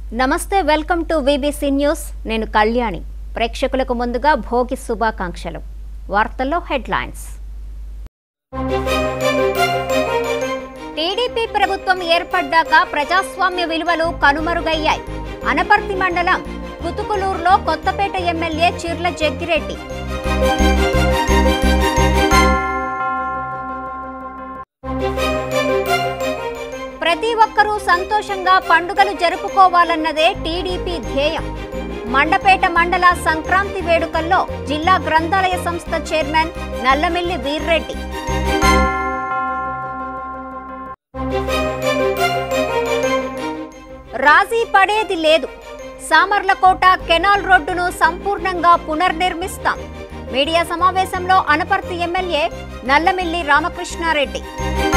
నమస్తే welcome to VBC news నేను కళ్యాణి ప్రేక్షకులకు ముందుగా భోగి శుభాకాంక్షలు వార్తల్లో హెడ్లైన్స్ టీడీపీ ప్రభుత్వం ఏర్పడ్డాక ప్రజాస్వామ్య విలువలు కనుమరుగయ్యాయి అనపర్తి మండలం కుతుకులూరులో కొత్తపేట ఎమ్మెల్యే చిర్ల జగ్గిరెడ్డి ప్రతి ఒక్కరూ సంతోషంగా పండుగలు జరుపుకోవాలన్నదే టీడీపీ ధ్యేయం మండపేట మండల సంక్రాంతి వేడుకల్లో జిల్లా గ్రంథాలయ సంస్థ చైర్మన్ నల్లమిల్లి వీర్రెడ్డి రాజీ పడేది లేదు సామర్లకోట కెనాల్ రోడ్డును సంపూర్ణంగా పునర్నిర్మిస్తాం మీడియా సమావేశంలో అనపర్తి ఎమ్మెల్యే నల్లమిల్లి రామకృష్ణారెడ్డి